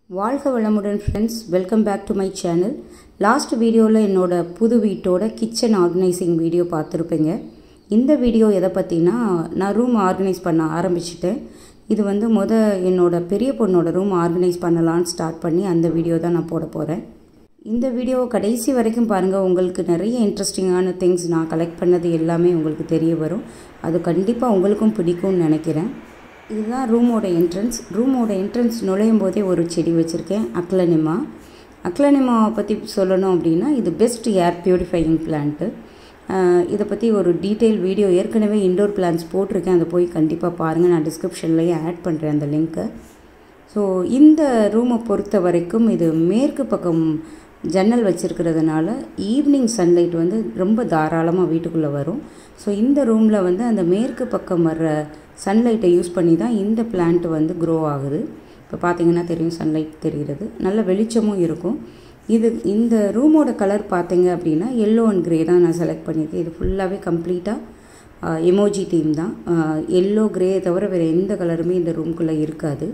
வாழ்க வளமுடன் friends welcome back to my channel last வீடியோவில் என்னோட புது வீட்டோட கிச்சன் ஆர்கனைசிங் வீடியோ பார்த்துருப்பீங்க இந்த வீடியோ எதை பற்றினா நான் ரூம் ஆர்கனைஸ் பண்ண ஆரம்பிச்சிட்டேன் இது வந்து முத என்னோட பெரிய பொண்ணோட ரூம் ஆர்கனைஸ் பண்ணலான்னு ஸ்டார்ட் பண்ணி அந்த வீடியோ தான் நான் போட போகிறேன் இந்த வீடியோவை கடைசி வரைக்கும் பாருங்கள் உங்களுக்கு நிறைய இன்ட்ரெஸ்டிங்கான திங்ஸ் நான் கலெக்ட் பண்ணது எல்லாமே உங்களுக்கு தெரிய வரும் அது கண்டிப்பாக உங்களுக்கும் பிடிக்கும்னு நினைக்கிறேன் இதுதான் ரூமோட என்ட்ரன்ஸ் ரூமோட என்ட்ரன்ஸ் நுழையும் போதே ஒரு செடி வச்சுருக்கேன் அக்லனிமா அக்லனிமாவை பற்றி சொல்லணும் அப்படின்னா இது பெஸ்ட் ஏர் பியூரிஃபையிங் பிளான்ட்டு இதை பற்றி ஒரு டீட்டெயில் வீடியோ ஏற்கனவே இண்டோர் பிளான்ஸ் போட்டிருக்கேன் அதை போய் கண்டிப்பாக பாருங்கள் நான் டிஸ்கிரிப்ஷன்லேயே ஆட் பண்ணுறேன் அந்த லிங்க்கை ஸோ இந்த ரூமை பொறுத்த வரைக்கும் இது மேற்கு பக்கம் ஜன்னல் வச்சுருக்கிறதுனால ஈவினிங் சன்லைட் வந்து ரொம்ப தாராளமாக வீட்டுக்குள்ளே வரும் ஸோ இந்த ரூமில் வந்து அந்த மேற்கு பக்கம் வர்ற சன்லைட்டை யூஸ் பண்ணி தான் இந்த பிளான்ட் வந்து க்ரோ ஆகுது இப்போ பார்த்தீங்கன்னா தெரியும் சன்லைட் தெரிகிறது நல்ல வெளிச்சமும் இருக்கும் இது இந்த ரூமோட கலர் பார்த்தீங்க அப்படின்னா எல்லோ அண்ட் க்ரே தான் நான் செலக்ட் பண்ணியிருக்கேன் இது ஃபுல்லாகவே கம்ப்ளீட்டாக எமோஜி தீம் தான் எல்லோ க்ரே தவிர வேறு எந்த கலருமே இந்த ரூம்குள்ளே இருக்காது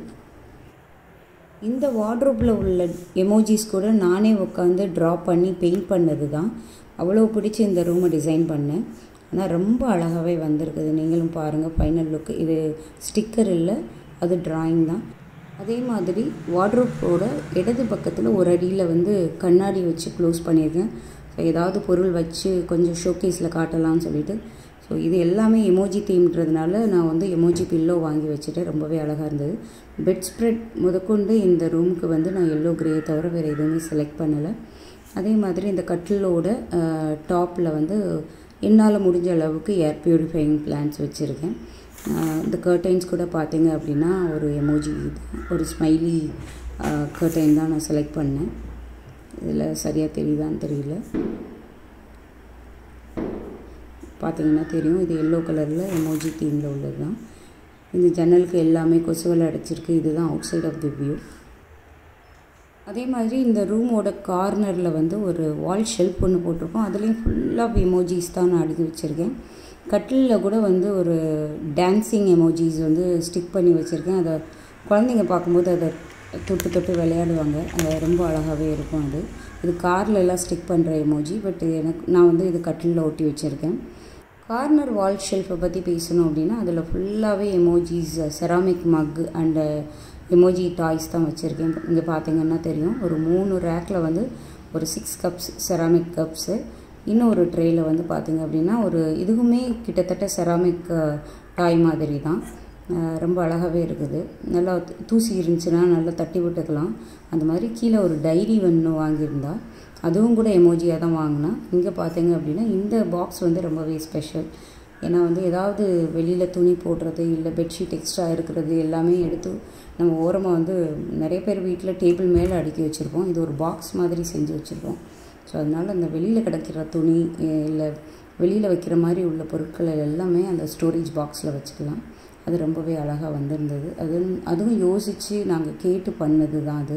இந்த வார்ட்ரோப்பில் உள்ள எமோஜிஸ் கூட நானே உட்காந்து ட்ரா பண்ணி பெயிண்ட் பண்ணது தான் அவ்வளோ பிடிச்சி இந்த ரூமை டிசைன் பண்ணேன் ஆனால் ரொம்ப அழகாகவே வந்திருக்குது நீங்களும் பாருங்கள் ஃபைனல் லுக் இது ஸ்டிக்கர் இல்லை அது ட்ராயிங் தான் அதே மாதிரி வார்ட்ரோப்போட இடது பக்கத்தில் ஒரு அடியில் வந்து கண்ணாடி வச்சு க்ளோஸ் பண்ணியிருக்கேன் ஸோ ஏதாவது பொருள் வச்சு கொஞ்சம் ஷோகேஸில் காட்டலாம்னு சொல்லிட்டு ஸோ இது எல்லாமே எமோஜி தீம்ன்றதுனால நான் வந்து எமோஜி பில்லோ வாங்கி வச்சுட்டேன் ரொம்பவே அழகாக இருந்தது பெட் ஸ்ப்ரெட் முதற்கொண்டு இந்த ரூமுக்கு வந்து நான் எல்லோ கிரே தவிர வேறு எதுவுமே செலக்ட் பண்ணலை அதே மாதிரி இந்த கட்டிலோட டாப்பில் வந்து என்னால் முடிஞ்ச அளவுக்கு ஏர் பியூரிஃபையிங் பிளான்ஸ் வச்சுருக்கேன் இந்த கர்டைன்ஸ் கூட பார்த்தீங்க அப்படின்னா ஒரு எமோஜி ஒரு ஸ்மைலி கர்டைன் தான் நான் செலக்ட் பண்ணேன் இதில் சரியாக தெரியுதான்னு தெரியல பார்த்தீங்கன்னா தெரியும் இது எல்லோ கலரில் எமோஜி தீமில் உள்ளது தான் இந்த ஜன்னலுக்கு எல்லாமே கொசுவலை அடைச்சிருக்கு இதுதான் outside of the view அதே மாதிரி இந்த ரூமோட கார்னரில் வந்து ஒரு வால் ஷெல்ஃப் ஒன்று போட்டிருக்கோம் அதுலேயும் ஃபுல்லாக எமோஜிஸ் தான் நான் அடுக்கி வச்சுருக்கேன் கட்டிலில் கூட வந்து ஒரு டான்ஸிங் எமோஜிஸ் வந்து ஸ்டிக் பண்ணி வச்சுருக்கேன் அதை குழந்தைங்க பார்க்கும்போது அதை தொட்டு தொட்டு விளையாடுவாங்க அது ரொம்ப அழகாகவே இருக்கும் அது இது காரில் எல்லாம் ஸ்டிக் பண்ணுற எமோஜி பட் எனக்கு நான் வந்து இது கட்டிலில் ஒட்டி வச்சுருக்கேன் கார்னர் வால் ஷெல்ஃபை பற்றி பேசணும் அப்படின்னா அதில் ஃபுல்லாகவே emojis ceramic mug and emoji toys தான் வச்சுருக்கேன் இங்கே பார்த்தீங்கன்னா தெரியும் ஒரு மூணு ரேக்கில் வந்து ஒரு சிக்ஸ் கப்ஸ் செராமிக் கப்ஸு இன்னும் ஒரு ட்ரேயில் வந்து பார்த்திங்க அப்படின்னா ஒரு இதுவுமே கிட்டத்தட்ட செராமிக் டாய் மாதிரி தான் ரொம்ப அழகாகவே இருக்குது நல்லா தூசி இருந்துச்சுன்னா நல்லா தட்டி விட்டுக்கலாம் அந்த மாதிரி கீழே ஒரு டைரி ஒன்று வாங்கியிருந்தா அதுவும் கூட எமோஜியாக தான் வாங்கினேன் இங்கே பார்த்தீங்க அப்படின்னா இந்த பாக்ஸ் வந்து ரொம்பவே ஸ்பெஷல் ஏன்னா வந்து ஏதாவது வெளியில் துணி போடுறது இல்லை பெட்ஷீட் எக்ஸ்ட்ரா இருக்கிறது எல்லாமே எடுத்து நம்ம ஓரமாக வந்து நிறைய பேர் வீட்டில் டேபிள் மேலே அடுக்கி வச்சுருப்போம் இது ஒரு பாக்ஸ் மாதிரி செஞ்சு வச்சுருப்போம் ஸோ அதனால் அந்த வெளியில் கிடக்கிற துணி இல்லை வெளியில் வைக்கிற மாதிரி உள்ள பொருட்கள் எல்லாமே அந்த ஸ்டோரேஜ் பாக்ஸில் வச்சுக்கலாம் அது ரொம்பவே அழகாக வந்திருந்தது அது அதுவும் யோசித்து நாங்கள் கேட்டு பண்ணது தான் அது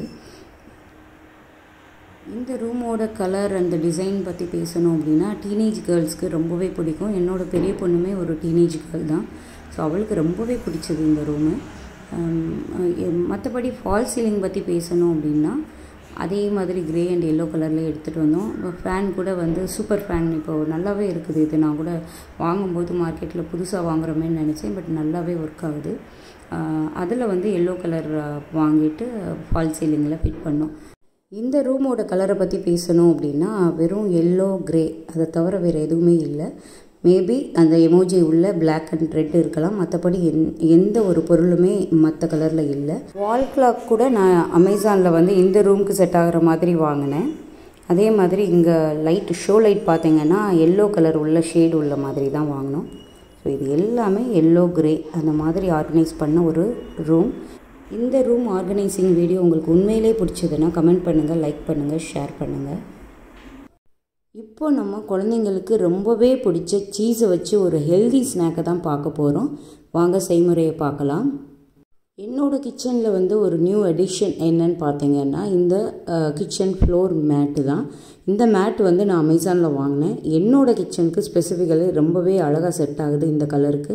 இந்த ரூமோட கலர் அந்த டிசைன் பற்றி பேசணும் அப்படின்னா டீனேஜ் கேர்ள்ஸ்க்கு ரொம்பவே பிடிக்கும் என்னோடய பெரிய பொண்ணுமே ஒரு டீனேஜ் கேர்ள் தான் ஸோ அவளுக்கு ரொம்பவே பிடிச்சது இந்த ரூமு மற்றபடி ஃபால் சீலிங் பற்றி பேசணும் அப்படின்னா அதே மாதிரி க்ரே அண்ட் எல்லோ கலரில் எடுத்துகிட்டு வந்தோம் இப்போ ஃபேன் கூட வந்து சூப்பர் ஃபேன் இப்போ நல்லாவே இருக்குது இது நான் கூட வாங்கும்போது மார்க்கெட்டில் புதுசாக வாங்குறோமேன்னு நினச்சேன் பட் நல்லாவே ஒர்க் ஆகுது அதில் வந்து எல்லோ கலர் வாங்கிட்டு ஃபால் சீலிங்கில் ஃபிட் பண்ணோம் இந்த ரூமோட கலரை பற்றி பேசணும் அப்படின்னா வெறும் எல்லோ க்ரே அதை தவிர வேறு எதுவுமே இல்லை மேபி அந்த எமோஜி உள்ள பிளாக் அண்ட் ரெட் இருக்கலாம் மற்றபடி எந் எந்த ஒரு பொருளுமே மற்ற கலரில் இல்லை வால் கிளாக் கூட நான் அமேசானில் வந்து இந்த ரூமுக்கு செட் ஆகிற மாதிரி வாங்கினேன் அதே மாதிரி இங்கே லைட் ஷோ லைட் பார்த்தீங்கன்னா எல்லோ கலர் உள்ள ஷேடு உள்ள மாதிரி தான் வாங்கினோம் ஸோ இது எல்லாமே எல்லோ க்ரே அந்த மாதிரி ஆர்கனைஸ் பண்ண ஒரு ரூம் இந்த ரூம் ஆர்கனைசிங் வீடியோ உங்களுக்கு உண்மையிலே பிடிச்சதுன்னா கமெண்ட் பண்ணுங்கள் லைக் பண்ணுங்கள் ஷேர் பண்ணுங்கள் இப்போ நம்ம குழந்தைங்களுக்கு ரொம்பவே பிடிச்ச சீஸை வச்சு ஒரு ஹெல்தி ஸ்நாக்கை தான் பார்க்க போகிறோம் வாங்க செய்முறையை பார்க்கலாம் என்னோடய கிச்சனில் வந்து ஒரு நியூ எடிஷன் என்னன்னு பார்த்தீங்கன்னா இந்த கிச்சன் ஃப்ளோர் மேட்டு தான் இந்த மேட் வந்து நான் அமேசானில் வாங்கினேன் என்னோடய கிச்சனுக்கு ஸ்பெசிஃபிக்கலி ரொம்பவே அழகாக செட் ஆகுது இந்த கலருக்கு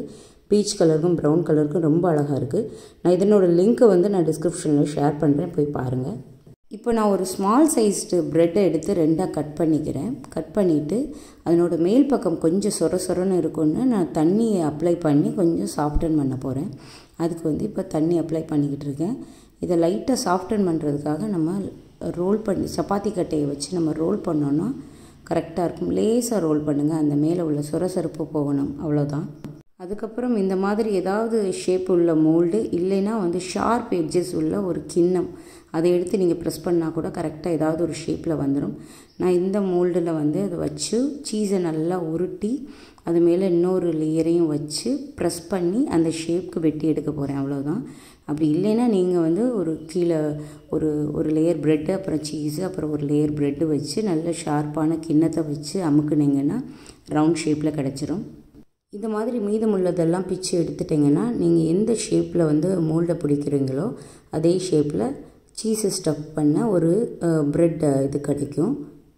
பீச் கலருக்கும் ப்ரௌன் கலருக்கும் ரொம்ப அழகாக இருக்குது நான் இதனோட லிங்க்கை வந்து நான் டிஸ்கிரிப்ஷனில் ஷேர் பண்ணுறேன் போய் பாருங்கள் இப்போ நான் ஒரு ஸ்மால் சைஸ்டு ப்ரெட்டை எடுத்து ரெண்டாக கட் பண்ணிக்கிறேன் கட் பண்ணிவிட்டு அதனோட மேல் பக்கம் கொஞ்சம் சொர சொரன்னு இருக்குன்னு நான் தண்ணியை அப்ளை பண்ணி கொஞ்சம் சாஃப்டன் பண்ண போகிறேன் அதுக்கு வந்து இப்போ தண்ணி அப்ளை பண்ணிக்கிட்டு இருக்கேன் இதை லைட்டாக சாஃப்டன் பண்ணுறதுக்காக நம்ம ரோல் பண்ணி சப்பாத்தி கட்டையை வச்சு நம்ம ரோல் பண்ணோன்னா கரெக்டாக இருக்கும் லேசாக ரோல் பண்ணுங்கள் அந்த மேலே உள்ள சுரசரப்பு போகணும் அவ்வளோதான் அதுக்கப்புறம் இந்த மாதிரி ஏதாவது ஷேப் உள்ள மோல்டு இல்லைன்னா வந்து ஷார்ப் எட்ஜஸ் உள்ள ஒரு கிண்ணம் அதை எடுத்து நீங்கள் ப்ரெஸ் பண்ணால் கூட கரெக்டாக ஏதாவது ஒரு ஷேப்பில் வந்துடும் நான் இந்த மோல்டில் வந்து அதை வச்சு சீஸை நல்லா உருட்டி அது மேலே இன்னொரு லேயரையும் வச்சு ப்ரெஸ் பண்ணி அந்த ஷேப்க்கு வெட்டி எடுக்க போகிறேன் அவ்வளோதான் அப்படி இல்லைன்னா நீங்கள் வந்து ஒரு கீழே ஒரு ஒரு லேயர் ப்ரெட்டு அப்புறம் சீஸு அப்புறம் ஒரு லேயர் ப்ரெட்டு வச்சு நல்ல ஷார்ப்பான கிண்ணத்தை வச்சு அமுக்குனீங்கன்னா ரவுண்ட் ஷேப்பில் கிடச்சிரும் இந்த மாதிரி மீதமுள்ளதெல்லாம் பிச்சு எடுத்துட்டிங்கன்னா நீங்கள் எந்த ஷேப்பில் வந்து மோல்டை பிடிக்கிறீங்களோ அதே ஷேப்பில் சீஸை ஸ்டஃப் பண்ண ஒரு ப்ரெட் இது கிடைக்கும்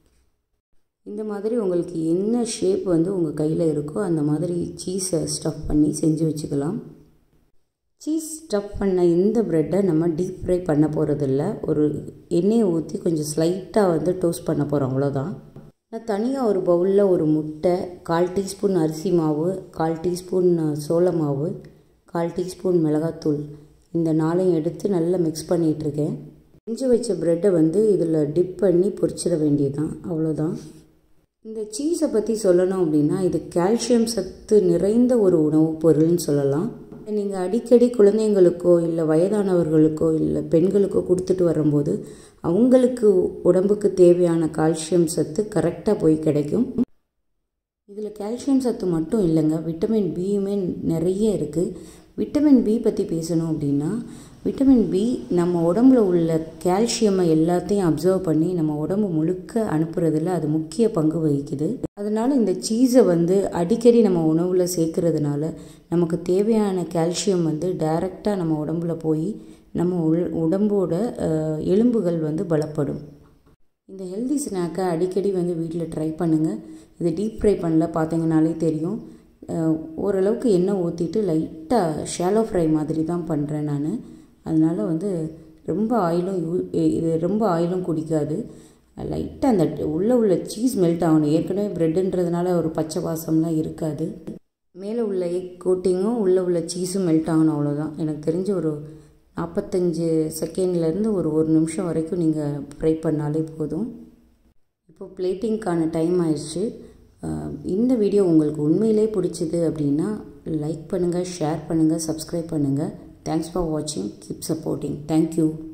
இந்த மாதிரி உங்களுக்கு என்ன ஷேப் வந்து உங்கள் கையில் இருக்கோ அந்த மாதிரி சீஸை ஸ்டஃப் பண்ணி செஞ்சு வச்சுக்கலாம் சீஸ் ஸ்டஃப் பண்ண இந்த ப்ரெட்டை நம்ம டீப் ஃப்ரை பண்ண போகிறதில்ல ஒரு எண்ணெயை ஊற்றி கொஞ்சம் ஸ்லைட்டாக வந்து டோஸ்ட் பண்ண போகிறோம் அவ்வளோதான் நான் தனியாக ஒரு பவுலில் ஒரு முட்டை கால் டீஸ்பூன் அரிசி மாவு கால் டீஸ்பூன் சோள மாவு கால் டீஸ்பூன் மிளகாத்தூள் இந்த நாளையும் எடுத்து நல்லா மிக்ஸ் பண்ணிகிட்ருக்கேன் செஞ்சு வச்ச ப்ரெட்டை வந்து இதில் டிப் பண்ணி பொரிச்சிட வேண்டியதுதான் அவ்வளோதான் இந்த சீஸை பற்றி சொல்லணும் அப்படின்னா இது கால்சியம் சத்து நிறைந்த ஒரு உணவுப் பொருள்னு சொல்லலாம் நீங்கள் அடிக்கடி குழந்தைங்களுக்கோ இல்லை வயதானவர்களுக்கோ இல்லை பெண்களுக்கோ கொடுத்துட்டு வரும்போது அவங்களுக்கு உடம்புக்கு தேவையான கால்சியம் சத்து கரெக்டாக போய் கிடைக்கும் இதில் கால்சியம் சத்து மட்டும் இல்லைங்க விட்டமின் பியுமே நிறைய இருக்குது விட்டமின் பி பற்றி பேசணும் அப்படின்னா விட்டமின் பி நம்ம உடம்புல உள்ள கால்சியமை எல்லாத்தையும் அப்சர்வ் பண்ணி நம்ம உடம்பு முழுக்க அனுப்புறதுல அது முக்கிய பங்கு வகிக்குது அதனால் இந்த சீஸை வந்து அடிக்கடி நம்ம உணவில் சேர்க்கறதுனால நமக்கு தேவையான கால்சியம் வந்து டைரெக்டாக நம்ம உடம்புல போய் நம்ம உள் உடம்போட எலும்புகள் வந்து பலப்படும் இந்த ஹெல்தி ஸ்நாக்கை அடிக்கடி வந்து வீட்டில் ட்ரை பண்ணுங்கள் இது டீப் ஃப்ரை பண்ணல பார்த்தீங்கனாலே தெரியும் ஓரளவுக்கு எண்ணெய் ஊற்றிட்டு லைட்டாக ஷாலோ ஃப்ரை மாதிரி தான் பண்ணுறேன் நான் அதனால் வந்து ரொம்ப ஆயிலும் யூ இது ரொம்ப ஆயிலும் குடிக்காது லைட்டாக அந்த உள்ளே உள்ள சீஸ் மெல்ட் ஆகணும் ஏற்கனவே ப்ரெட்டுன்றதுனால ஒரு பச்சை வாசம்லாம் இருக்காது மேலே உள்ள எக் கோட்டிங்கும் உள்ளே உள்ள சீஸும் மெல்ட் ஆகணும் அவ்வளோதான் எனக்கு தெரிஞ்ச ஒரு நாற்பத்தஞ்சு செகண்ட்லேருந்து ஒரு ஒரு நிமிஷம் வரைக்கும் நீங்கள் ஃப்ரை பண்ணாலே போதும் இப்போ பிளேட்டிங்க்கான டைம் ஆயிடுச்சு இந்த வீடியோ உங்களுக்கு உண்மையிலே பிடிச்சிது அப்படின்னா லைக் பண்ணுங்கள் ஷேர் பண்ணுங்கள் சப்ஸ்கிரைப் பண்ணுங்கள் தேங்க்ஸ் ஃபார் வாட்சிங் கீப் சப்போர்ட்டிங் தேங்க்யூ